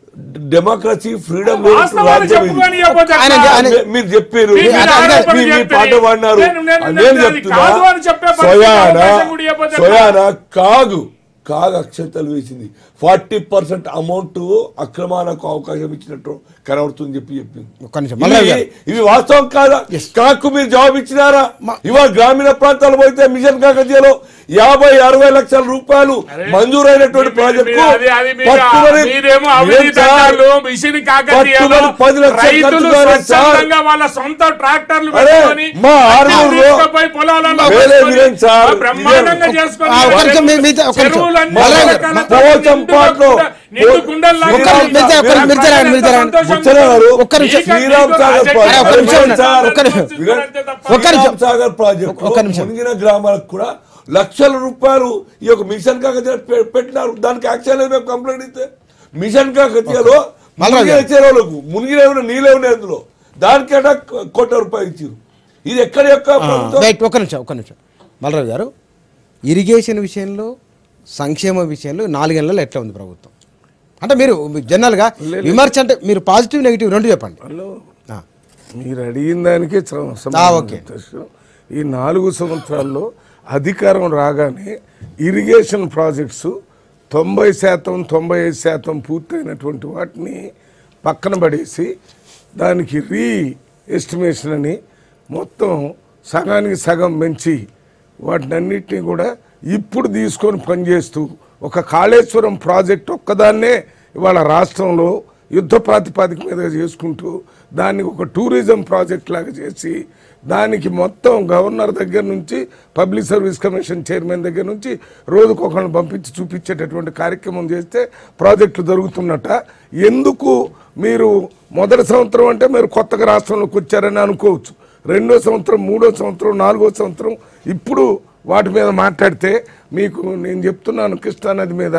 డెమోక్రసీ ఫ్రీడమ్ వాస్తవాలు చెప్పుకొని ఇవ్వకపోతే ఆయన- ఎట్లా? ఆయన- మీరు చెప్పారు మీరు అదే- అదే- ఆరోపణలు మీ- మీ చేస్తే పాట పాడినారు నేను- నేను- నేను నేను అది చెప్తున్నా కాదు అని చెప్పే పరిస్థితి స్వయాన అవకాశం కూడా ఇవ్వకపోతే ఎట్లా? స్వయాన కాగు కాగు అక్షంతలు వేసింది ఫార్టీ పర్సెంట్ అమౌంట్ అక్రమాలకు అవకాశం ఇచ్చినట్టు కనబడుతుంది చెప్పి చెప్పింది ఒక్క నిమిషం మళ్ళీ ఇవి- గారు. ఇవి వాస్తవం కాదా కాకు మీరు జవాబు ఇచ్చినారా ఇవాళ గ్రామీణ ప్రాంతాలు పోతే మిషన్ కాకతీయలో యాభై అరవై లక్షల రూపాయలు మంజూరైనటువంటి మీ- ప్రాజెక్టు మీ- అది- అది మీరు- పట్టుమని- మీరేమో ఏం అవినీతి సార్? అంటారు, మిషన్ కాకతీయలో పట్టుమని పది లక్షలు రైతులు ఖర్చు కాలేదు సార్. స్వచ్ఛందంగా వాళ్ళ సొంత ట్రాక్టర్లు అరే, పెట్టుకొని మా అన్ని ఆరుగురు తీసుకుపోయి పొలాలలో వేరే వేసుకొని విలేజ్ సార్. బ్రహ్మాండంగా చేసుకొని ఆ, ఒక్క నిమిషం, మీ- మీతో- ఒక్క నిమిషం. చెరువులన్నీ మళ్ళా రకరకాల పోచంపాట్లో నిండు గుండెల్లాగా ఒక్క నిమిషం, మీతో- ఒక్క నిమిషం, మీతో రండి, మీతో రండి. బుచ్చన గారు, ఒక్క నిమిషం. శ్రీరామ్ సాగర్ ఒక్క ప్రాజెక్ట్ నిమిషం ఉండండి. సార్, ఒక్క నిమిషం. ఒక్క నిమిషం. శ్రీరామ్ సాగర్ ప్రాజెక్ట్ ఒక్క నిమిషం. మునిగిన గ్రామాలకు కూడా లక్షల రూపాయలు ఈ యొక్క మిషన్ కాకతీయ పె- పెట్టినారు దానికి యాక్షన్ లేదు మేము కంప్లైంట్ ఇస్తే మిషన్ కాకతీయలో మళ్ళా మునిగిన చెరువులకు మునిగిన ఏమైనా నీళ్ళు ఏమైనా అందులో దానికేట కోట్ల రూపాయలు ఇచ్చారు ఇది ఎక్కడ యొక్క ప్రభుత్వం రైట్ ఒక్క నిమిషం ఒక్క నిమిషం బలరావు గారు ఇరిగేషన్ విషయంలో సంక్షేమ విషయంలో నాలుగేళ్లలో ఎట్లా ఉంది ప్రభుత్వం అంటే మీరు జనరల్గా విమర్శ అంటే మీరు పాజిటివ్ నెగిటివ్ రెండు చెప్పండి హలో ఆ, మీరు అడిగిన దానికే సమ- ఆ, సమాధానం ఓకే. ఉద్దేశం. ఈ నాలుగు సంవత్సరాల్లో అధికారం రాగానే ఇరిగేషన్ ప్రాజెక్ట్స్ తొంభై శాతం తొంభై ఐదు శాతం పూర్తయినటువంటి వాటిని పక్కన పడేసి దానికి రీ ఎస్టిమేషన్ అని మొత్తం సగానికి సగం పెంచి వాటినన్నిటినీ కూడా ఇప్పుడు తీసుకొని పనిచేస్తూ ఒక కాళేశ్వరం ప్రాజెక్ట్ ఒక్కదాన్నే ఇవాళ రాష్ట్రంలో యుద్ధ ప్రాతిపాదిక మీద చేసుకుంటూ దాన్ని ఒక టూరిజం ప్రాజెక్ట్ లాగా చేసి దానికి మొత్తం గవర్నర్ దగ్గర నుంచి పబ్లిక్ సర్వీస్ కమిషన్ చైర్మన్ దగ్గర నుంచి రోజుకు ఒకరిని పంపించి చూపించేటటువంటి కార్యక్రమం చేస్తే ప్రాజెక్టులు జరుగుతున్నట ఎందుకు మీరు మొదటి సంవత్సరం అంటే మీరు కొత్తగా రాష్ట్రంలోకి వచ్చారని అనుకోవచ్చు రెండో సంవత్సరం మూడో సంవత్సరం నాలుగో సంవత్సరం ఇప్పుడు వాటి మీద మాట్లాడితే మీకు నేను చెప్తున్నాను కృష్ణానది మీద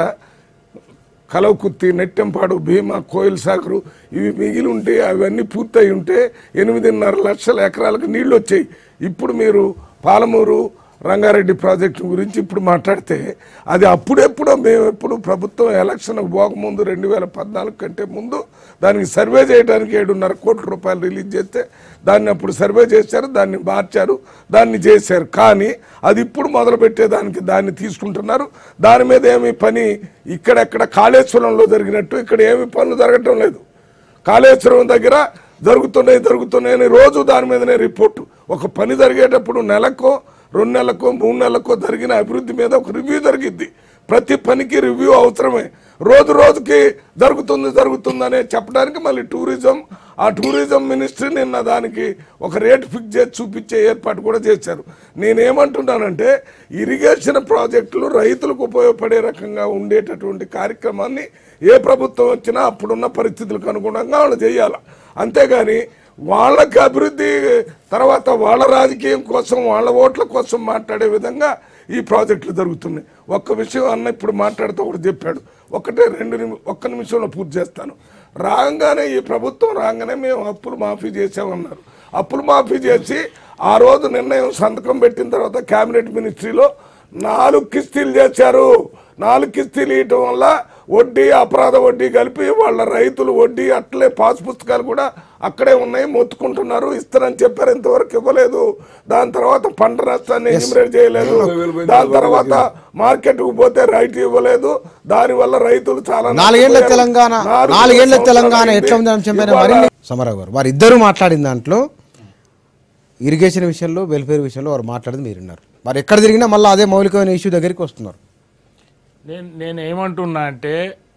కలవకుర్తి నెట్టెంపాడు భీమా కోయిల్ సాగరు ఇవి మిగిలి ఉంటే అవన్నీ పూర్తయి ఉంటే ఎనిమిదిన్నర లక్షల ఎకరాలకు నీళ్లు వచ్చాయి ఇప్పుడు మీరు పాలమూరు రంగారెడ్డి ప్రాజెక్టు గురించి ఇప్పుడు మాట్లాడితే అది అప్పుడెప్పుడో మేము ఎప్పుడు ప్రభుత్వం ఎలక్షన్కు పోకముందు రెండు వేల పద్నాలుగు కంటే ముందు దానికి సర్వే చేయడానికి ఏడున్నర కోట్ల రూపాయలు రిలీజ్ చేస్తే దాన్ని అప్పుడు సర్వే చేశారు దాన్ని మార్చారు దాన్ని చేశారు కానీ అది ఇప్పుడు మొదలు పెట్టేదానికి దాన్ని తీసుకుంటున్నారు దాని మీద ఏమి పని ఇక్కడెక్కడ కాళేశ్వరంలో జరిగినట్టు ఇక్కడ ఏమి పనులు జరగటం లేదు కాళేశ్వరం దగ్గర జరుగుతున్నాయి జరుగుతున్నాయని రోజు దాని మీదనే రిపోర్టు ఒక పని జరిగేటప్పుడు నెలకో రెండు నెలలకో మూడు నెలలకో జరిగిన అభివృద్ధి మీద ఒక రివ్యూ జరిగిద్ది ప్రతి పనికి రివ్యూ అవసరమే రోజు రోజుకి జరుగుతుంది జరుగుతుందనే చెప్పడానికి మళ్ళీ టూరిజం ఆ టూరిజం మినిస్ట్రీ నిన్న దానికి ఒక రేట్ ఫిక్స్ చేసి చూపించే ఏర్పాటు కూడా చేశారు నేనేమంటున్నానంటే ఇరిగేషన్ ప్రాజెక్టులు రైతులకు ఉపయోగపడే రకంగా ఉండేటటువంటి కార్యక్రమాన్ని ఏ ప్రభుత్వం వచ్చినా అప్పుడున్న పరిస్థితులకు అనుగుణంగా వాళ్ళు చేయాలి అంతేగాని వాళ్ళకి అభివృద్ధి తర్వాత వాళ్ళ రాజకీయం కోసం వాళ్ళ ఓట్ల కోసం మాట్లాడే విధంగా ఈ ప్రాజెక్టులు జరుగుతున్నాయి ఒక్క విషయం అన్న ఇప్పుడు మాట్లాడుతూ ఒకటి చెప్పాడు ఒకటే రెండు నిమి ఒక్క నిమిషంలో పూర్తి చేస్తాను రాగానే ఈ ప్రభుత్వం రాగానే మేము అప్పులు మాఫీ చేసామన్నారు అప్పులు మాఫీ చేసి ఆ రోజు నిర్ణయం సంతకం పెట్టిన తర్వాత కేబినెట్ మినిస్ట్రీలో నాలుగు కిస్తీలు చేశారు నాలుగు కిస్తీలు ఇవ్వటం వల్ల వడ్డీ అపరాధ వడ్డీ కలిపి వాళ్ళ రైతులు వడ్డీ అట్లే పాస్ పుస్తకాలు కూడా అక్కడే ఉన్నాయి మొత్తుకుంటున్నారు ఇస్తారని చెప్పారు ఇంతవరకు ఇవ్వలేదు దాని తర్వాత పంట నష్టాన్ని ఎన్యూమరేట్ చేయలేదు దాని తర్వాత మార్కెట్ కు పోతే రైట్ ఇవ్వలేదు దాని వల్ల రైతులు చాలా నాలుగేళ్ల నష్టపోయారు. తెలంగాణ నాలుగు నాలుగేళ్ల సంవత్సరాలు తెలంగాణ అయింది. ఎట్లా ఉందని చెప్పిన ఇవాళ మరిన్ని సమరావు గారు వారు ఇద్దరు మాట్లాడిన దాంట్లో ఇరిగేషన్ విషయంలో వెల్ఫేర్ విషయంలో వారు మాట్లాడింది మీరు విన్నారు వారు ఎక్కడ తిరిగినా మళ్ళీ అదే మౌలికమైన ఇష్యూ దగ్గరికి వస్తున్నారు నేను నేను ఏమంటున్నా అంటే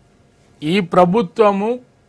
ఈ ప్రభుత్వము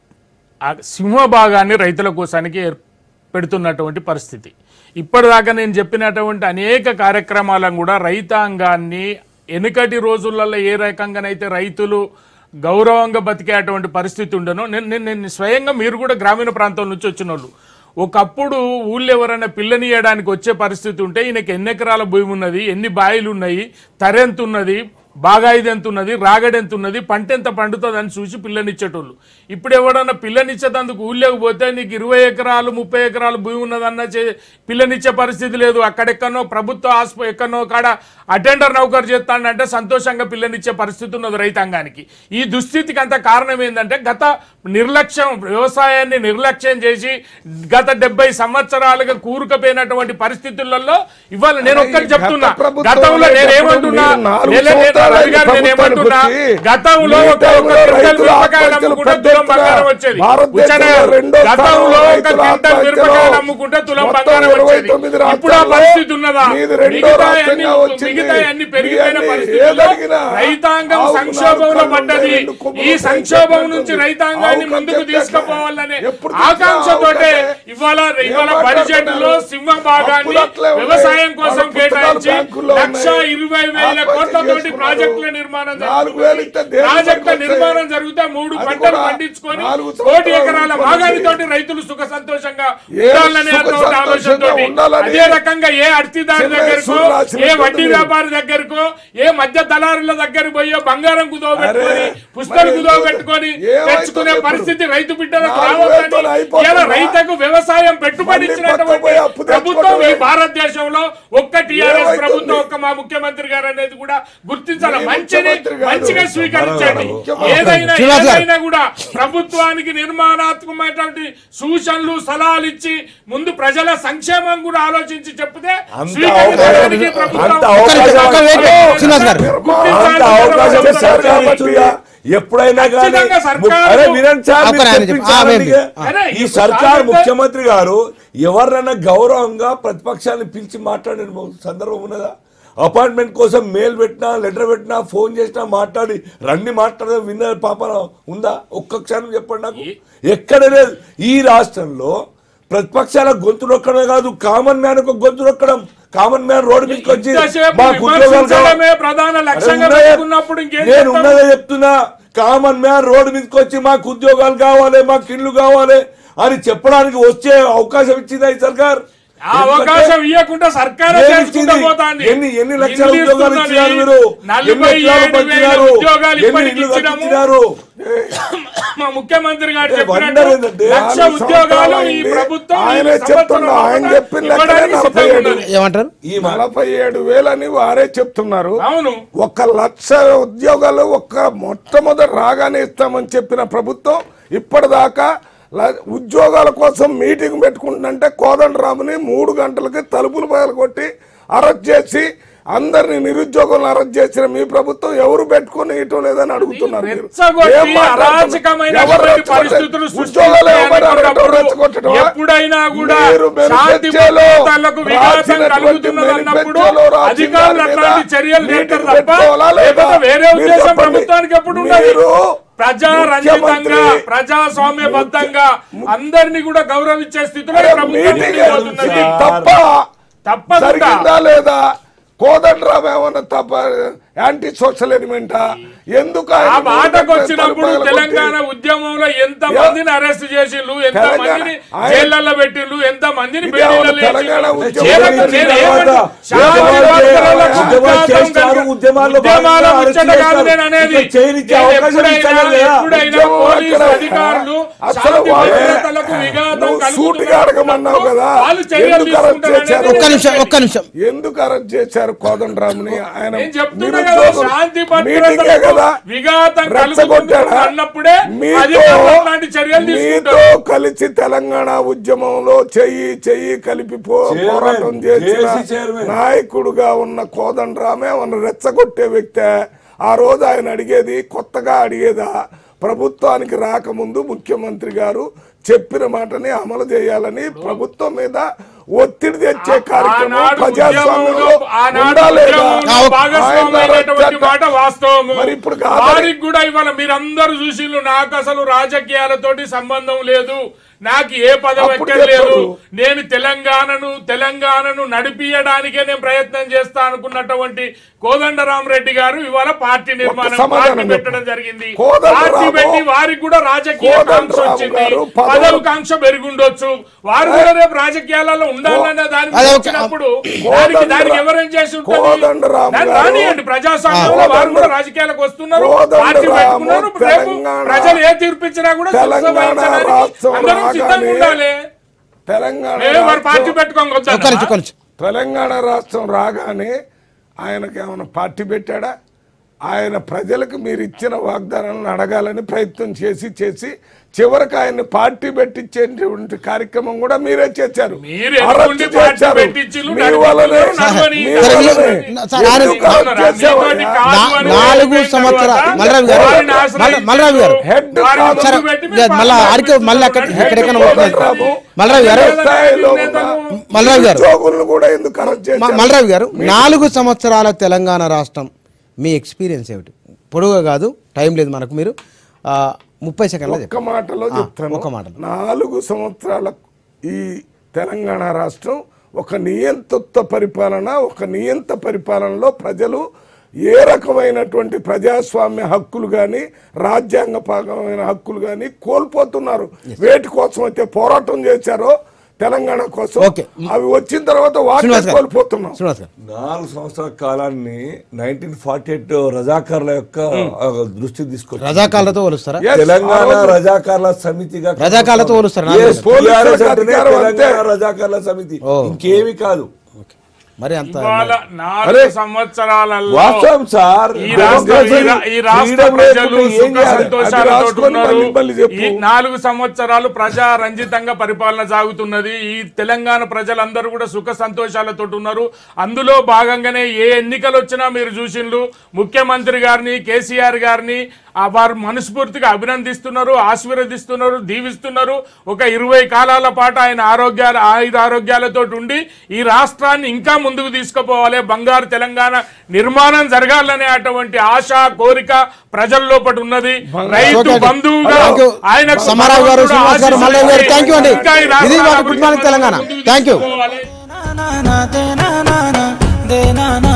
ఆ సింహభాగాన్ని రైతుల కోసానికి ఏర్- పెడుతున్నటువంటి పరిస్థితి ఇప్పటిదాకా నేను చెప్పినటువంటి అనేక కార్యక్రమాలను కూడా రైతాంగాన్ని వెనుకటి రోజులలో ఏ రకంగానైతే రైతులు గౌరవంగా బతికేటువంటి పరిస్థితి ఉండను నేను నేను నేను స్వయంగా మీరు కూడా గ్రామీణ ప్రాంతం నుంచి వచ్చిన వాళ్ళు ఒకప్పుడు ఊళ్ళో ఎవరైనా పిల్లనియడానికి వచ్చే పరిస్థితి ఉంటే ఈయనకి ఎన్ని ఎకరాల భూమి ఉన్నది ఎన్ని బాయిలు ఉన్నాయి తరెంత ఉన్నది బాగాయిది ఎంత ఉన్నది రాగడి ఎంత ఉన్నది పంట ఎంత పండుతుంది అని చూసి పిల్లనిచ్చేటోళ్ళు ఇప్పుడు ఎవడన్నా పిల్లనిచ్చేటందుకు ఊళ్ళోకి పోతే నీకు ఇరవై ఎకరాలు ముప్పై ఎకరాలు భూమి ఉన్నదన్న చే పిల్లనిచ్చే పరిస్థితి లేదు అక్కడెక్కడనో ప్రభుత్వ హాస్ప ఎక్కడనో కాడ అటెండర్ నౌకరు చేస్తానంటే సంతోషంగా పిల్లనిచ్చే పరిస్థితి ఉన్నది రైతాంగానికి ఈ దుస్థితికి అంత కారణం ఏంటంటే గత నిర్లక్ష్యం వ్యవసాయాన్ని నిర్లక్ష్యం చేసి గత డెబ్బై సంవత్సరాలుగా కూరుకుపోయినటువంటి పరిస్థితులలో ఇవాళ నేను ఒక్కటి చెప్తున్నా గత ప్రభుత్వం గతంలో నేను ఏమంటున్నా మీరు నాలుగు నేను- నేను- సంవత్సరాలు రవి గారు నేను ప్రభుత్వానికి ఏమంటున్నా వచ్చి గతంలో మీ ఒక ఒక టైంలో క్వింటల్ రైతుల మిరపకాయలు ఆత్మహత్యలు అమ్ముకుంటే పెద్ద తులం ఎత్తున బంగారం వచ్చేది భారతదేశంలో ఉచన రెండో గతంలో స్థానంలో ఒక రైతుల క్వింటల్ మిరపకాయలు ఆత్మహత్యలో అమ్ముకుంటే తులం మొత్తం బంగారం ఇరవై వచ్చేది తొమ్మిది ఇప్పుడు ఆ రాష్ట్రాల్లో పరిస్థితి ఉన్నదా మీది రెండో మిగతా రాష్ట్రంగా అన్ని వచ్చింది. మిగతా అన్ని పెరిగిపోయిన మీ అన్ని పరిస్థితుల్లో ఏదడిగినా రైతాంగం ఆవుకు సంక్షోభంలో నాలుగు పడ్డది రెండు కొమ్ములు ఈ ఉంటాయి సంక్షోభం చెప్పినట్టు నుంచి ఉంది. రైతాంగాన్ని ఆవుకు ముందుకు చెప్పినట్టు. తీసుకుపోవాలనే ఎప్పుడు చూసినా ఆకాంక్షతోటే ఆవుకంటే ఇవాళ ఇవాళ ఏం బడ్జెట్ లో మాట్లాడుతున్నారు? సింహ భాగాన్ని అప్పులు అట్లే ఉన్నాయి. వ్యవసాయం కోసం వాళ్ళ పుస్తకాలు కేటాయించి బ్యాంకుల్లో లక్ష ఉన్నాయి. ఇరవై వేల ఆత్మహత్య కోట్లతోటి చేసుకున్నారు. ప్రాజెక్టుల నిర్మాణం నాలుగు వేలు ఇస్తే జరుగుతుంది. దేనికి ప్రాజెక్టుల పనికొస్తాయి? నిర్మాణం జరిగితే మూడు అది పంటలు కూడా పండించుకొని నాలుగు కోటి సంవత్సరాలు ఎకరాల ఉంటుంది. భాగానితోటి రైతులు సుఖ సంతోషంగా ఏ ఉండాలనే సుఖ అటువంటి సంతోషంగా ఆలోచనతోటి ఉండాలని అదే రకంగా ఏ అర్తిదారి చిన్న దగ్గరకో సూర్యుడు రాసినట్టు ఏ వడ్డీ ఉంది. వ్యాపారి దగ్గరకో ఏ మధ్య దళారుల దగ్గర పోయో బంగారం కుదవ పెట్టుకొని అరే, పుస్తకాలు మరి కుదవ పెట్టుకొని ఏమైతుందో తెచ్చుకునే ఇప్పుడు? పరిస్థితి రైతు బిడ్డలకు నాలుగు వేలతో రావద్దని అయిపోతుందా? ఇలా రైతుకు వ్యవసాయం పెట్టుబడి మళ్ళీ ఇచ్చినటువంటి కొత్త పోయి అప్పు ప్రభుత్వం ఈ తెచ్చుకోవటమే. భారతదేశంలో ఒక్క టిఆర్ఎస్ ఏమైతుంది? ప్రభుత్వం ఒక్క మా ముఖ్యమంత్రి గారు అనేది కూడా గుర్తించాలి మీ మంచిని ముఖ్యమంత్రి గారు. మంచిగా స్వీకరించండి ముఖ్యమంత్రి. ఏదైనా శ్రీనివాస్ గారు. ఏదైనా కూడా ప్రభుత్వానికి ప్రభుత్వానికి నిర్మాణాత్మకమైనటువంటి సూచనలు సలహాలు ఇచ్చి ముందు ప్రజల సంక్షేమం కూడా ఆలోచించి చెప్తే అంత స్వీకరించడానికి అవకాశం- ప్రభుత్వం- అంత ఒక్క నిమిషం, ఒక్క వెయిట్ వెయిట్. శ్రీనివాస్ గారు అంత అవకాశం సర్కార్ ఇస్తుందా? ఎప్పుడైనా కానీ ఖచ్చితంగా సర్కారు- అరే వినండి సార్, ఒక్క మీరు నిమిషం. చెప్పించాలి ఆ, ఇక. అరే, ఈ ఇప్పుడు సర్కార్ సార్ ముఖ్యమంత్రి గారు ఎవరినైనా గౌరవంగా ప్రతిపక్షాన్ని పిలిచి మాట్లాడిన సందర్భం ఉన్నదా అపాయింట్మెంట్ కోసం మెయిల్ పెట్టినా లెటర్ పెట్టినా ఫోన్ చేసినా మాట్లాడి రండి మాట్లాడదా విన్న పాపన ఉందా ఒక్క క్షణం చెప్పండి నాకు ఎక్కడ లేదు ఈ రాష్ట్రంలో ప్రతిపక్షాల గొంతు నొక్కడమే కాదు కామన్ మ్యాన్ ఒక గొంతు నొక్కడం కామన్ మ్యాన్ రోడ్డు మీదకి వచ్చి ఇంతసేపు మాకు ఉద్యోగాలు విమర్శించడమే కావాలి. ప్రధాన అరే లక్ష్యంగా ఉన్నదే- పెట్టుకున్నప్పుడు ఇంకేం నేను చేస్తాం? ఉన్నదే చెప్తున్నా కామన్ మ్యాన్ రోడ్డు మీదకి వచ్చి మాకు ఉద్యోగాలు కావాలి మాకు ఇల్లు కావాలి అని చెప్పడానికి వచ్చే అవకాశం ఇచ్చిందా ఈ సర్కార్ ఆ అవకాశం ఇవ్వకుండా సర్కారే ఏమి చేసుకుంటూ ఇచ్చింది? పోతాంది ఎన్ని ఎన్ని లక్షల ఇల్లు ఉద్యోగాలు ఇస్తున్నది ఇచ్చినారు మీరు నలభై ఎన్ని ఎకరాలు ఏడు వేల పంచినారు ఉద్యోగాలు ఎన్ని ఇప్పటికి ఇల్లు ఇచ్చినాము. కట్టించినారు మా ముఖ్యమంత్రి గారు ఏ, చెప్పినట్టు వండర్ ఏంటంటే లక్ష నాలుగు ఉద్యోగాలు ఈ సంవత్సరాలైంది. ప్రభుత్వం ఈ ఆయనే సంవత్సరం చెప్తున్నా, ఆయన లోపల చెప్పిన లెక్కనే ఇవ్వడానికి నలభై సిద్ధంగా ఏడు. ఉన్నది. ఏమంటారు ఈ మ- నలభై ఏడు వేలని వారే చెప్తున్నారు అవును ఒక లక్ష ఉద్యోగాలు ఒక్క మొట్టమొదటి రాగానే ఇస్తామని చెప్పిన ప్రభుత్వం ఇప్పటిదాకా ల- ఉద్యోగాల కోసం మీటింగ్ పెట్టుకుంటుందంటే కోదండరాముని మూడు గంటలకి తలుపులు పగలు కొట్టి అరెస్ట్ చేసి అందరిని నిరుద్యోగులను అరెస్ట్ చేసిన మీ ప్రభుత్వం ఎవరు పెట్టుకుని ఇయటం లేదని అడుగుతున్నారు మీరు. రెచ్చగొట్టి ఏం మాట్లాడుతున్నారు? అరాచకమైనటువంటి ఎవరు రెచ్చగొట్టారు? పరిస్థితులు ఉద్యోగాలు ఎవరు అడగటం సృష్టించాలనుకున్నప్పుడు రెచ్చగొట్టడమా? ఎప్పుడైనా కూడా మీరు శాంతి మేనిఫెస్టోలో భద్రతలకు విఘాతం రాసినటువంటి కలుగుతున్నది అన్నప్పుడు మేనిఫెస్టోలో రాసిన అధికారులు దాని అట్లాంటి మీద చర్యలు మీటింగ్ చేస్తారు తప్ప పెట్టుకోవాలా లేదా? లేకపోతే వేరే మీరు ఉద్దేశం చెప్పండి. ప్రభుత్వానికి ఎప్పుడు ఉండదు మీరు ప్రజారంజితంగా ముఖ్యమంత్రి- ప్రజాస్వామ్యబద్ధంగా అందరినీ కూడా గౌరవించే స్థితిలో అరే ప్రభుత్వం మీటింగ్ ముందుకు పోతున్నది. ఇది తప్ప తప్పకుండా జరిగిందా లేదా కోదండరామ్ ఏమన్నా తప్ప యాంటీ సోషల్ ఎలిమెంటా ఎందుకు ఆయన ఆ మాటకు మూడు వచ్చినప్పుడు తలుపులు తెలంగాణ ఉద్యమంలో ఎంత మందిని అరెస్ట్ చేసిండ్రు ఎంత తెలంగాణ- మందిని ఆయన- జైళ్ళల్లో పెట్టిండ్రు ఎంత మందిని ఇది ఏమన్నా బెయిలీలలో తెలంగాణ వేసిండ్రు. ఉద్యమం చేరకు జరిగిన నేను తర్వాత ఏమంటున్నా? శాంతి ఉద్యమాలు భద్రతలకు ఉద్యమాలు విఘాతం చేస్తారు, కలిగి- ఉద్యమాల్లో ఉద్యమాల భాగంగా ముచ్చట అరెస్ట్ కాదు చేస్తారు. నేను అనేది. ఇక్కడ చేయనిచ్చే నేను అవకాశం ఎప్పుడైనా- ఇస్తారా లేదా? ఎప్పుడైనా ఉద్యమం పోలీసు ఎక్కడ? అధికారులు అసలు శాంతి వాళ్ళే- భద్రతలకు విఘాతం నువ్వు కలుగుతున్నప్పుడు సూటిగా అడగమన్నావు కదా. వాళ్ళు చర్యలు ఎందుకు అరెస్ట్ తీసుకుంటారనేది చేశారు? ఒక్క నిమిషం ఒక్క నిమిషం ఎందుకు అరెస్ట్ చేశారు కోదండరామ్ని ఆయన నేను చెప్తున్నా కదా నిరుద్యోగులు శాంతి మీటింగే భద్రతలకు కదా విఘాతం రెచ్చగొట్టాడా? కలుగుతుంది అన్నప్పుడే మీతో అధికారులు అట్లాంటి చర్యలు మీతో తీసుకుంటారు కలిసి తెలంగాణ ఉద్యమంలో చెయ్యి చెయ్యి కలిపి పో- చైర్మన్, పోరాటం చేసిన జేసీ చైర్మన్. నాయకుడుగా ఉన్న కోదండరామే ఉన్న రెచ్చగొట్టే వ్యక్తే ఆ రోజు ఆయన అడిగేది కొత్తగా అడిగేదా ప్రభుత్వానికి రాకముందు ముఖ్యమంత్రి గారు చెప్పిన మాటని అమలు చేయాలని ప్రభుత్వం మీద ఒత్తిడి తెచ్చే కార్యక్రమం ఆనాడు ప్రజాస్వామ్యంలో ఉద్యమంలో- ఆనాడు ఉందా లేదా? ఉద్యమంలో ఆ, భాగస్వామ్యమైనటువంటి ఆయన మాట వాస్తవము మరి ఇప్పుడు కాదని- వారికి కూడా ఇవాళ మీరందరూ చూసిండ్రు నాకు అసలు రాజకీయాలతోటి సంబంధం లేదు నాకు ఏ పదవి అప్పుడు ఎక్కర్లేదు చెప్పరు. నేను తెలంగాణను తెలంగాణను నడిపియడానికే నేను ప్రయత్నం చేస్తా అనుకున్నటువంటి కోదండరామరెడ్డి గారు ఇవాళ పార్టీ నిర్మాణం సమాధానం పార్టీ చెప్పు. పెట్టడం జరిగింది కోదండరాము- పార్టీ పెట్టి వారికి కూడా రాజకీయ కాంక్ష కోదండరాము వచ్చింది గారు పదవి- పదవి కాంక్ష పెరుగుండొచ్చు వారు కూడా రేపు రాజకీయాలలో ఉండాలనే దాని అదే మీద ఒక- వచ్చినప్పుడు కోదండరా- దానికి దానికి ఎవరేం చేసి ఉంటుంది కోదండరాము దాన్ని గారు- రానియండి ప్రజాస్వామ్యంలో వారు కూడా రాజకీయాలకు వస్తున్నారు కోదండరాము పార్టీ పెట్టుకున్నారు రేపు తెలంగాణ- ప్రజలు ఏ తీర్పు ఇచ్చినా కూడా తెలంగాణ శిరసావహించడానికి రాష్ట్రం అందరం సిద్ధంగా రాగానే ఉండాలి తెలంగాణ మేము వారు పార్టీ రాష్ట్రం- పెట్టుకోం ఒక్క నిమిషం ఒక్క నిమిషం తెలంగాణ రాష్ట్రం రాగానే ఆయనకి ఏమైనా పార్టీ పెట్టాడా ఆయన ప్రజలకు మీరు ఇచ్చిన వాగ్దానాలను అడగాలని ప్రయత్నం చేసి చేసి చివరికి ఆయన్ని పార్టీ పెట్టించేటువంటి కార్యక్రమం కూడా మీరే చేశారు మీరు ఎన్నుకుండి అరెస్ట్ పార్టీ చేశారు. పెట్టించిళ్ళు, మీ నడిపించిళ్ళు, వల్లనే నడవని, మీ సరే, వల్లనే. మీ- సార్, ఆయన- ఎందుకు అరెస్ట్ చేశావయ్యా? మీతోటి కాదు నా- అని నాలుగు అయిపోయిన సంవత్సరాలు- తర్వాత మల్రావి గారు, వారిని మల్ల- ఆశ్రయించారు. మల్రావి గారు. హెడ్ వారిని కాదు. ముందు సరే, పెట్టి ఇక మీరు మళ్ళా పార్టీ ఆడికి మళ్ళీ అక్కడ నడిపించారు. ఎక్కడికైనా కోదండరాము మల్రావి గారు స్థాయిలో ఉన్న నేతను- మల్రావి గారు ఉద్యోగులను కూడా ఎందుకు అరెస్ట్ మ- చేశారు మల్రావి గారు నాలుగు సంవత్సరాల తెలంగాణ రాష్ట్రం మీ ఎక్స్పీరియన్స్ ఏమిటి పొడుగా కాదు టైం లేదు మనకు మీరు ఆ, ముప్పై సెకండ్ల ఒక్క మాటలో చెప్తాను ఒక్క మాటలో. నాలుగు సంవత్సరాల ఈ తెలంగాణ రాష్ట్రం ఒక నియంతృత్వ పరిపాలన ఒక నియంత పరిపాలనలో ప్రజలు ఏ రకమైనటువంటి ప్రజాస్వామ్య హక్కులు కానీ రాజ్యాంగపరమైన హక్కులు కానీ కోల్పోతున్నారు వేటి కోసం అయితే పోరాటం చేశారో తెలంగాణ కోసం ఓకే. అవి వచ్చిన తర్వాత వాటిని శ్రీనివాస్ గారు కోల్పోతున్నాం శ్రీనివాస్ గారు నాలుగు సంవత్సరాల కాలాన్ని నైన్టీన్ ఫార్టీ ఎయిట్ రజాకార్ల యొక్క ఆ, దృష్టికి తీసుకొచ్చి రజాకాలతో పోలుస్తారా Yes, తెలంగాణ ఆ రోజు- రజాకార్ల సమితిగా రజాకార్లతో పోలుస్తారా? Yes, పోలీసులకు TRS అంటేనే అధికారం అంతే. తెలంగాణ రజాకార్ల సమితి ఓ. ఇంకేమి కాదు మరి అంత ఇవాళ నాలుగు అరే, సంవత్సరాలలో వాస్తవం సార్ ఈ రాష్ట్ర ఈ రా- ఈ రాష్ట్ర Freedom ప్రజలు లేకుండా ఏం సుఖ చేయాలి? అది సంతోషాలతో రాసుకొని ఉన్నారు మళ్ళీ మళ్ళీ చెప్పు. ఈ నాలుగు సంవత్సరాలు ప్రజా రంజితంగా పరిపాలన సాగుతున్నది ఈ తెలంగాణ ప్రజలందరూ కూడా సుఖ సంతోషాలతో ఉన్నారు అందులో భాగంగానే ఏ ఎన్నికలు వచ్చినా మీరు చూసిండ్రు ముఖ్యమంత్రి గారిని కేసీఆర్ గారిని ఆ వారు మనస్ఫూర్తిగా అభినందిస్తున్నారు ఆశీర్వదిస్తున్నారు దీవిస్తున్నారు ఒక ఇరవై కాలాల పాటు ఆయన ఆరోగ్యాలు ఆయుధ ఆరోగ్యాలతో ఉండి ఈ రాష్ట్రాన్ని ఇంకా ముందుకు తీసుకుపోవాలి బంగారు తెలంగాణ నిర్మాణం జరగాలనే అటువంటి ఆశ కోరిక ప్రజల లోపల ఉన్నది రైతు ఓకే అండి. బంధువుగా థాంక్ యూ. ఆయన సమారావు గారు శ్రీనివాస్ గారు మల్లయ్య గారు థ్యాంక్ యూ అండి ఇంకా ఈ ఇది రాష్ట్రాన్ని వాటి గుడ్ మార్నింగ్ తెలంగాణ ముందుకు థ్యాంక్ యూ తీసుకుపోవాలి. na na na de na na na de na na